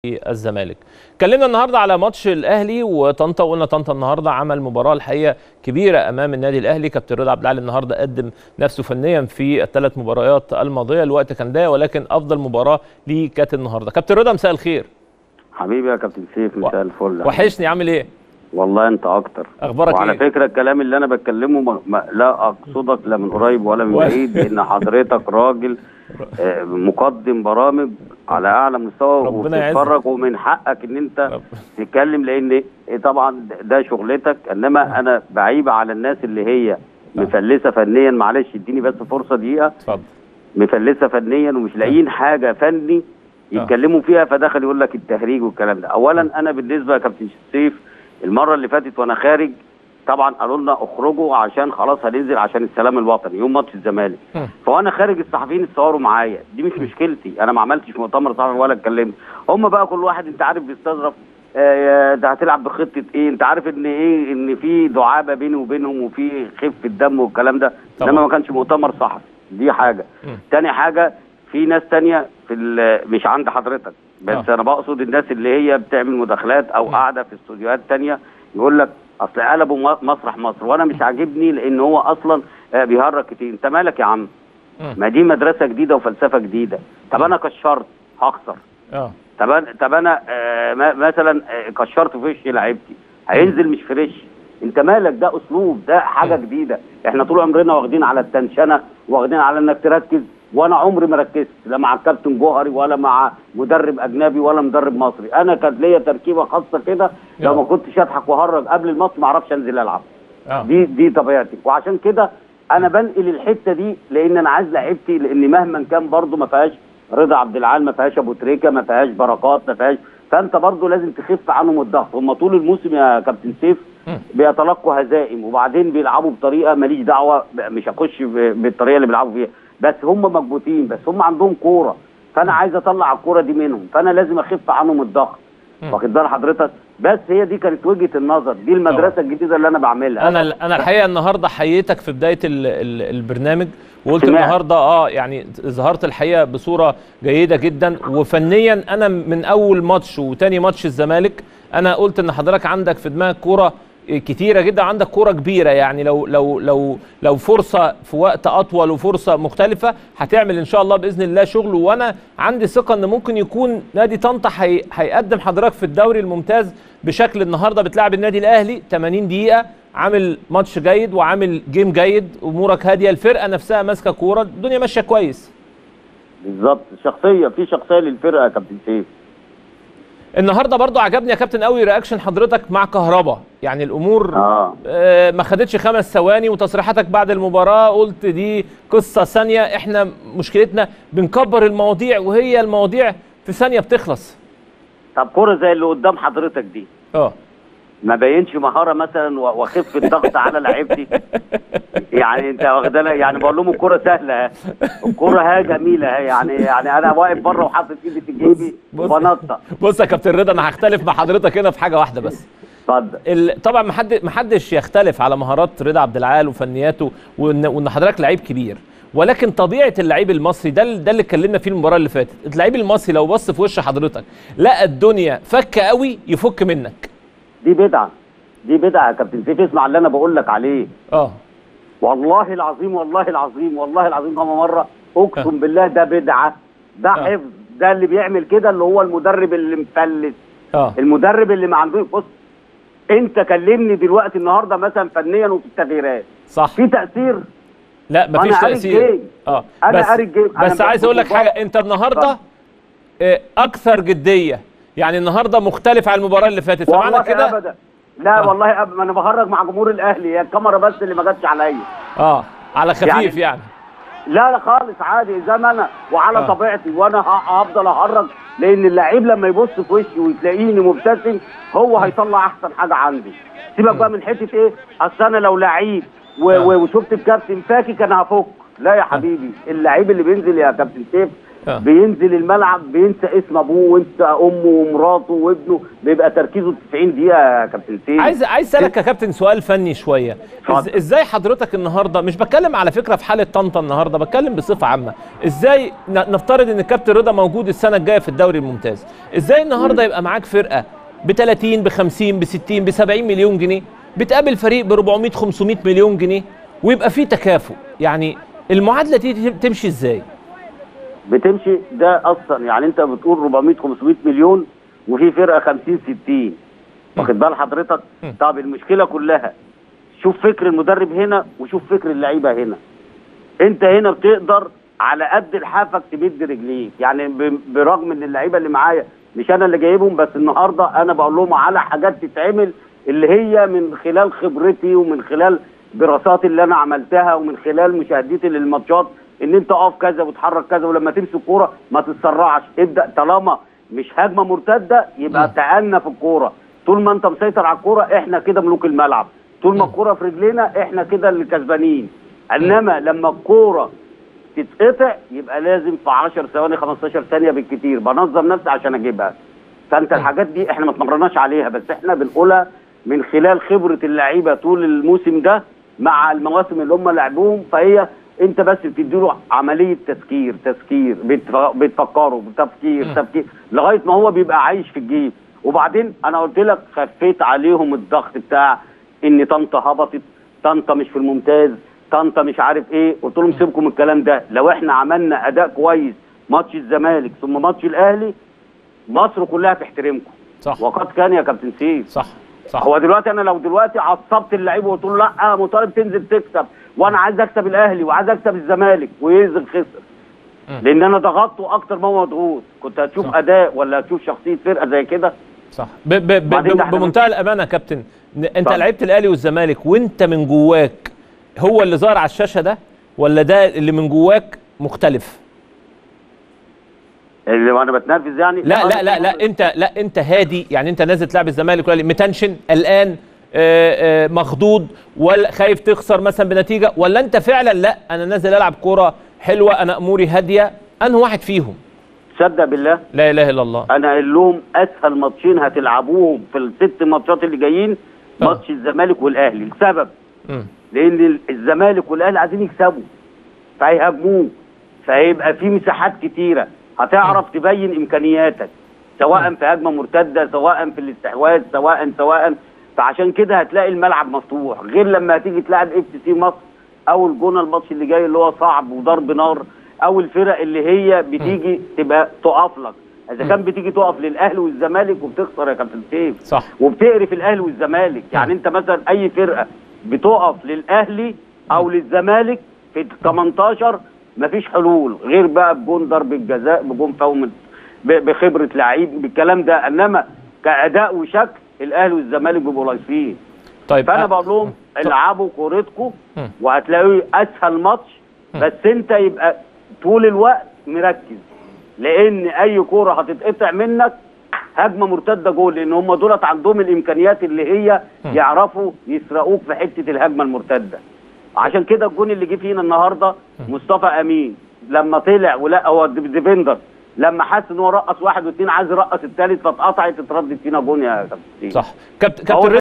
الزمالك اتكلمنا النهارده على ماتش الاهلي وطنطا وقلنا طنطا النهارده عمل مباراه الحقيقه كبيره امام النادي الاهلي كابتن رضا عبد العال النهارده قدم نفسه فنيا في الثلاث مباريات الماضيه الوقت كان ضيق ولكن افضل مباراه ليه كانت النهارده كابتن رضا مساء الخير حبيبي يا كابتن سيف مساء الفل وحشني عامل ايه والله انت اكتر اخبارك وعلى ايه فكره الكلام اللي انا بتكلمه ما ما لا اقصدك لا من قريب ولا من ولا- بعيد لان حضرتك راجل آه، مقدم برامج على اعلى مستوى ربنا يعزك. وبتتفرج ومن حقك ان انت رب. تتكلم لان طبعا ده شغلتك انما انا بعيب على الناس اللي هي مفلسه فنيا معلش اديني بس فرصه دقيقه اتفضل مفلسه فنيا ومش لاقيين حاجه فني يتكلموا فيها فدخل يقول لك التهريج والكلام ده اولا انا بالنسبه يا كابتن سيف المره اللي فاتت وانا خارج طبعا قالوا لنا اخرجوا عشان خلاص هننزل عشان السلام الوطني يوم ماتش الزمالك مم. فوانا خارج الصحفيين اتصوروا معايا دي مش مشكلتي انا ما عملتش مؤتمر صحفي ولا اتكلمت هم بقى كل واحد انت عارف بيستظرف آه، ده هتلعب بخطه ايه انت عارف ان ايه ان في دعابه بيني وبينهم وفي خفه دم والكلام ده طبعا. انما ما كانش مؤتمر صحفي دي حاجه مم. تاني حاجه في ناس تانية في ال- مش عند حضرتك بس آه. انا بقصد الناس اللي هي بتعمل مداخلات او قاعده في استوديوهات تانية يقول لك اصل قلبوا م- مسرح مصر وانا مش عاجبني لان هو اصلا آه، بيهرج كتير انت مالك يا عم مم. ما دي مدرسه جديده وفلسفه جديده طب انا كشرت هخسر اه طب انا طب انا آه، ما- مثلا آه، كشرت في وش لعيبتي هينزل مش فريش انت مالك ده اسلوب ده حاجه جديده احنا طول عمرنا واخدين على التنشنه واخدين على انك تركز وانا عمري ما ركزت لا مع الكابتن جوهري ولا مع مدرب اجنبي ولا مدرب مصري انا كانت ليا تركيبه خاصه كده لو ما كنتش اضحك واهرج قبل الماتش ما اعرفش انزل العب اه دي دي طبيعتي وعشان كده انا بنقل الحته دي لان انا عايز لعيبتي لان مهما كان برضو ما فيهاش رضا عبد العال ما فيهاش ابو تريكه ما فيهاش بركات ما فيهاش فانت برضو لازم تخف عنهم الضغط هم طول الموسم يا كابتن سيف مم. بيتلقوا هزائم وبعدين بيلعبوا بطريقه ماليش دعوه ب- مش هخش ب- بالطريقه اللي بيلعبوا فيها بس هم مكبوتين بس هم عندهم كوره فانا عايز اطلع الكوره دي منهم فانا لازم اخف عنهم الضغط مم. واخد بال حضرتك بس هي دي كانت وجهه النظر دي المدرسه الجديده اللي انا بعملها انا انا الحقيقه النهارده حييتك في بدايه ال ال البرنامج وقلت سمعت. النهارده اه يعني ظهرت الحقيقه بصوره جيده جدا وفنيا انا من اول ماتش وتاني ماتش الزمالك انا قلت ان حضرتك عندك في دماغك كوره كتيره جدا عندك كوره كبيره يعني لو لو لو لو فرصه في وقت اطول وفرصه مختلفه هتعمل ان شاء الله باذن الله شغل وانا عندي ثقه ان ممكن يكون نادي طنطا هي- هيقدم حضرتك في الدوري الممتاز بشكل النهارده بتلعب النادي الاهلي 80 دقيقه عامل ماتش جيد وعامل جيم جيد امورك هاديه الفرقه نفسها ماسكه كوره الدنيا ماشيه كويس بالظبط شخصيه في شخصيه للفرقه يا كابتن سيف النهارده برضو عجبني يا كابتن قوي رياكشن حضرتك مع كهربا يعني الامور اه آه، ما خدتش خمس ثواني وتصريحاتك بعد المباراة قلت دي قصة ثانية احنا مشكلتنا بنكبر المواضيع وهي المواضيع في ثانية بتخلص طب كوره زي اللي قدام حضرتك دي اه ما بينش مهاره مثلا و- واخف الضغط على لعيبتي يعني انت واخد بالك؟ يعني بقول لهم الكوره سهله اهي الكوره ها جميله اهي يعني يعني انا واقف بره وحاطط ايدي في جيبي بص. وبنطق بص يا كابتن رضا انا هختلف مع حضرتك هنا في حاجة واحدة بس اتفضل ال- طبعا ما حد ما حدش يختلف على مهارات رضا عبد العال وفنياته وان وان حضرتك لعيب كبير ولكن طبيعه اللعيب المصري ده ال- ده اللي اتكلمنا فيه المباراه اللي فاتت اللعيب المصري لو بص في وش حضرتك لقى الدنيا فكه قوي يفك منك دي بدعه دي بدعه يا كابتن سيف اسمع اللي انا بقول لك عليه اه والله العظيم والله العظيم والله العظيم كما مره اقسم بالله ده بدعه ده آه. حفظ ده اللي بيعمل كده اللي هو المدرب اللي مفلس اه المدرب اللي ما عندوش بص انت كلمني دلوقتي النهارده مثلا فنيا وفي التغييرات صح في تاثير لا ما مفيش أنا قاري تاثير الجيم. اه أنا بس قاري الجيم. أنا بس عايز بقول اقول لك بقول- حاجه انت النهارده آه، اكثر جديه يعني النهارده مختلف عن المباراه اللي فاتت فمعنى والله كده ابدا لا آه. والله أب... ما انا بهرج مع جمهور الاهلي هي الكاميرا بس اللي ما جاتش عليا اه على خفيف يعني, يعني- يعني. لا لا خالص عادي زي ما انا وعلى آه. طبيعتي وانا ه- هفضل اهرج لان اللعيب لما يبص في وشي وتلاقيني مبتسم هو هيطلع احسن حاجه عندي سيبك بقى من حته ايه اصل انا لو لعيب و... آه. و... وشفت الكابتن فاكي كان هفك لا يا حبيبي اللعيب اللي بينزل يا كابتن سيف آه. بينزل الملعب بينسى اسم ابوه وينسى امه ومراته وابنه بيبقى تركيزه 90 دقيقه يا كابتن سيف عايز عايز اسالك يا كابتن سؤال فني شويه اتفضل. إز ازاي حضرتك النهارده مش بتكلم على فكره في حاله طنطا النهارده بتكلم بصفه عامه ازاي ن- نفترض ان الكابتن رضا موجود السنه الجايه في الدوري الممتاز ازاي النهارده يبقى معاك فرقه ب 30 ب 50 ب 60 ب 70 مليون جنيه بتقابل فريق ب 400 500 مليون جنيه ويبقى في تكافؤ يعني المعادله دي تمشي ازاي بتمشي ده اصلا يعني انت بتقول 400 500 مليون وفي فرقه 50 60 واخد بال حضرتك مم. طب المشكله كلها شوف فكر المدرب هنا وشوف فكر اللعيبه هنا انت هنا بتقدر على قد لحافك تمد رجليك يعني ب- برغم ان اللعيبه اللي معايا مش انا اللي جايبهم بس النهارده انا بقول لهم على حاجات تتعمل اللي هي من خلال خبرتي ومن خلال دراسات اللي انا عملتها ومن خلال مشاهدتي للماتشات ان انت اقف كذا وتحرك كذا ولما تمسك كوره ما تتسرعش ابدا طالما مش هجمه مرتده يبقى مم. تأنى في الكوره طول ما انت مسيطر على الكوره احنا كده ملوك الملعب طول ما الكوره في رجلينا احنا كده اللي كسبانين انما لما الكوره تتقطع يبقى لازم في 10 ثواني 15 ثانيه بالكتير بنظم نفسي عشان اجيبها فانت الحاجات دي احنا ما اتمرناش عليها بس احنا بنقولها من خلال خبره اللعيبه طول الموسم ده مع المواسم اللي هم لعبوهم فهي انت بس بتديله عمليه تذكير تذكير بتف- بتفكروا بتفكير مم. تفكير لغايه ما هو بيبقى عايش في الجيب وبعدين انا قلت لك خفيت عليهم الضغط بتاع ان طنطا هبطت طنطا مش في الممتاز طنطا مش عارف ايه قلت لهم سيبكم من الكلام ده لو احنا عملنا اداء كويس ماتش الزمالك ثم ماتش الاهلي مصر كلها تحترمكم صح وقد كان يا كابتن سيف صح صح هو دلوقتي انا لو دلوقتي عصبت اللعيبه وقلت له لا مطالب تنزل تكسب وانا عايز اكسب الاهلي وعايز اكسب الزمالك وينزل خسر مم. لان انا ضغطته اكتر ما هو مضغوط كنت هتشوف صح. اداء ولا هتشوف شخصيه فرقه زي كده صح ب ب ب بعدين ده ب احنا بمنتهى الامانه يا كابتن ن- انت اتفضل. لعبت الاهلي والزمالك وانت من جواك هو اللي ظاهر على الشاشه ده ولا ده اللي من جواك مختلف اللي انا بتنرفز يعني لا لا لا لا انت لا انت هادي يعني انت نازل تلعب الزمالك ولا متنشن قلقان آه، آه، مخضوض ولا خايف تخسر مثلا بنتيجه ولا انت فعلا لا انا نازل العب كوره حلوه انا اموري هاديه انه واحد فيهم تصدق بالله لا اله الا الله انا قايل لهم اسهل ماتشين هتلعبوهم في الست ماتشات اللي جايين اه. ماتش الزمالك والاهلي لسبب مم. لان الزمالك والاهلي عايزين يكسبوا فهيهاجموه فهيبقى في مساحات كتيره هتعرف تبين امكانياتك سواء في هجمه مرتده سواء في الاستحواذ سواء سواء فعشان كده هتلاقي الملعب مفتوح غير لما هتيجي تلعب اف سي مصر او الجونه الماتش اللي جاي اللي هو صعب وضرب نار او الفرق اللي هي بتيجي تبقى تقف لك اذا كان بتيجي تقف للاهلي والزمالك وبتخسر يا كابتن سيف صح وبتقرف الاهلي والزمالك يعني انت مثلا اي فرقه بتقف للاهلي او للزمالك في 18 مفيش حلول غير بقى بجون ضرب الجزاء بجون فاول ب- بخبره لعيب بالكلام ده انما كاداء وشكل الاهلي والزمالك بيبقوا لايصين طيب فانا آه، بقول لهم العبوا كورتكم مم. وهتلاقوا اسهل ماتش بس انت يبقى طول الوقت مركز لان اي كوره هتتقطع منك هجمه مرتده جول لان هم دولت عندهم الامكانيات اللي هي مم. يعرفوا يسرقوك في حته الهجمه المرتده عشان كده الجون اللي جه فينا النهارده مصطفى امين لما طلع ولا هو ديفندر لما حس ان هو رقص واحد واثنين عايز يرقص الثالث فاتقطعت اتردد فينا جون يا كابتن صح كابتن هو كابتن